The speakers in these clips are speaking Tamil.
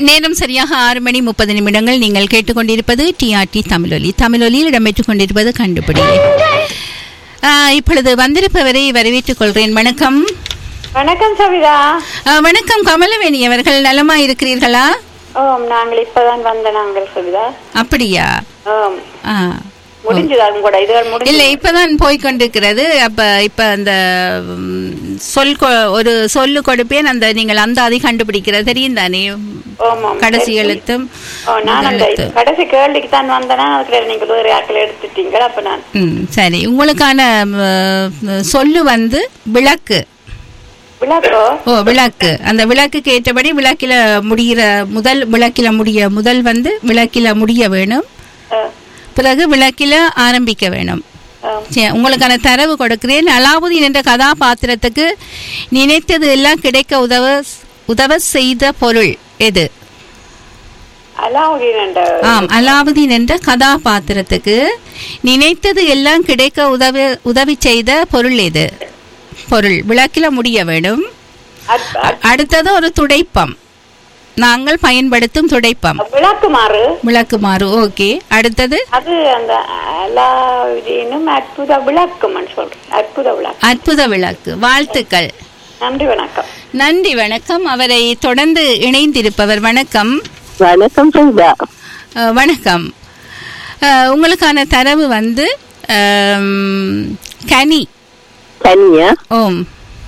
நேரம் சரியாக ஆறு மணி முப்பது நிமிடங்கள் நீங்கள் கேட்டுக்கொண்டிருப்பது டிஆர்டி தமிழொலி தமிழொலியில் இடம்பெற்றுக் கொண்டிருப்பது கண்டுபிடி ஆ, இப்பொழுது வந்திருப்பவரை வரவேற்றுக் கொள்கிறேன் வணக்கம் வணக்கம் சவிதா ஆ, வணக்கம் கமலவேணி அவர்கள் நலமா இருக்கிறீர்களா ஓம் நாங்கள் இப்பதான் வந்த நாங்கள் சவிதா அப்படியா ஓம் ஆ. முடிஞ்சதா கூட இதுகள் இல்ல முடிஞ்சு இப்பதான் போய் கொண்டிருக்கிறது அப்ப இப்ப அந்த ம், சொல் கொ- ஒரு சொல்லு கொடுப்பேன் அந்த நீங்கள் அந்த அதை கண்டுபிடிக்கிறது தெரியும் தானே ஆமாம் கடைசி எழுத்தும் ஓ நான் முதல் அந்த எழுத்து கடைசி கேள்விக்கு தான் வந்தேனா அதுக்குள்ள நீங்க வேறு ஆட்கள் எடுத்துட்டீங்க அப்ப நான் ம் சரி உங்களுக்கான ம், சொல்லு வந்து விளக்கு விளக்கோ ஓ விளக்கு அந்த விளக்குக்கு ஏற்றபடி விளக்கில முடிகிற முதல் விளக்கில முடிய முதல் வந்து விளக்கில முடிய வேணும் அஹ், பிறகு விளக்கில ஆரம்பிக்க வேணும் அஹ், சரி, உங்களுக்கான தரவு கொடுக்கிறேன் அலாவுதீன் என்ற கதாபாத்திரத்துக்கு நினைத்தது எல்லாம் கிடைக்க உதவ உதவ செய்த பொருள் எது அலாவுதீன் என்ற ஆம் அலாவுதீன் என்ற கதாபாத்திரத்துக்கு நினைத்தது எல்லாம் கிடைக்க உதவி உதவி செய்த பொருள் எது பொருள் விளக்கில முடிய வேணும் அத்- அத்- அடுத்தது ஒரு துடைப்பம் நாங்கள் பயன்படுத்தும் துடைப்பம் விளக்குமாறு விளக்குமாறு ஓகே அடுத்தது அது அந்த அலாவுதீனும் அற்புத விளக்கும்னு சொல்றேன் அற்புத விளக்கு அற்புத விளக்கு வாழ்த்துக்கள் நன்றி வணக்கம் நன்றி வணக்கம் அவரை தொடர்ந்து இணைந்திருப்பவர் வணக்கம் வணக்கம் சைதா அஹ், வணக்கம் அஹ், உங்களுக்கான தரவு வந்து அம், கனி தனியா ஓம்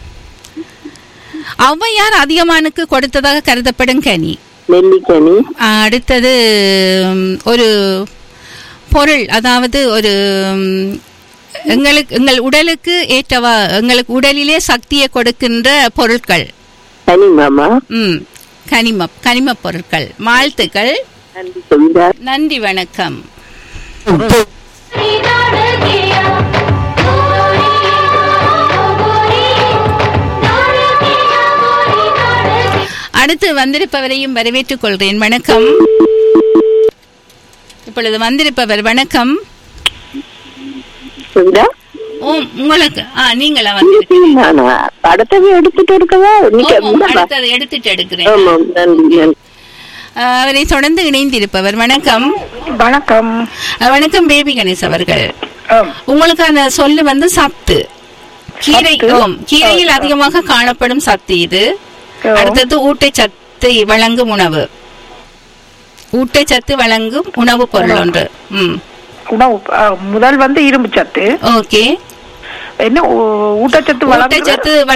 ஔவையார் அதிகமானுக்கு கொடுத்ததாக கருதப்படும் கனி நெல்லிக்கனி அஹ், அடுத்தது ம், ஒரு பொருள் அதாவது ஒரு ம், எங்களுக்கு எங்கள் உடலுக்கு ஏற்றவா எங்களுக்கு உடலிலே சக்தியை கொடுக்கின்ற பொருட்கள் தனி மாமா ம் கனிம கனிம பொருட்கள் வாழ்த்துக்கள் நன்றி சைதா நன்றி வணக்கம் அடுத்து வந்திருப்பவரையும் வரவேற்றுக் கொள்கிறேன் வணக்கம் இப்பொழுது வந்திருப்பவர் வணக்கம் சைதா ஓம் உங்களுக்கு ஆ நீங்களா வந்திருக்கீங்க நானா படத்தவே எடுத்துட்டு இருக்கவா இன்னைக்கு ஓம், ஓம், இந்தா. அடுத்தது எடுத்துட்டு எடுக்கிறேன் ஆமாம் நன்றி நன்றி ஆ, அவரை தொடர்ந்து இணைந்திருப்பவர் வணக்கம் வணக்கம் ஆ, வணக்கம் பேபி கணேஷ் அவர்கள் உங்களுக்கான சொல்லு வந்து சத்து கீரை ஓம் கீரையில் அதிகமாக காணப்படும் சத்து இது அடுத்தது ஊட்டச்சத்து வழங்கும் உணவு ஊட்டச்சத்து வழங்கும் உணவு பொருள் ஒன்று ம் உணவு ஆ, முதல் வந்து இரும்பு சத்து ஓகே என்ன ஊ- ஊட்டச்சத்து வளர்ந்து ஊட்டச்சத்து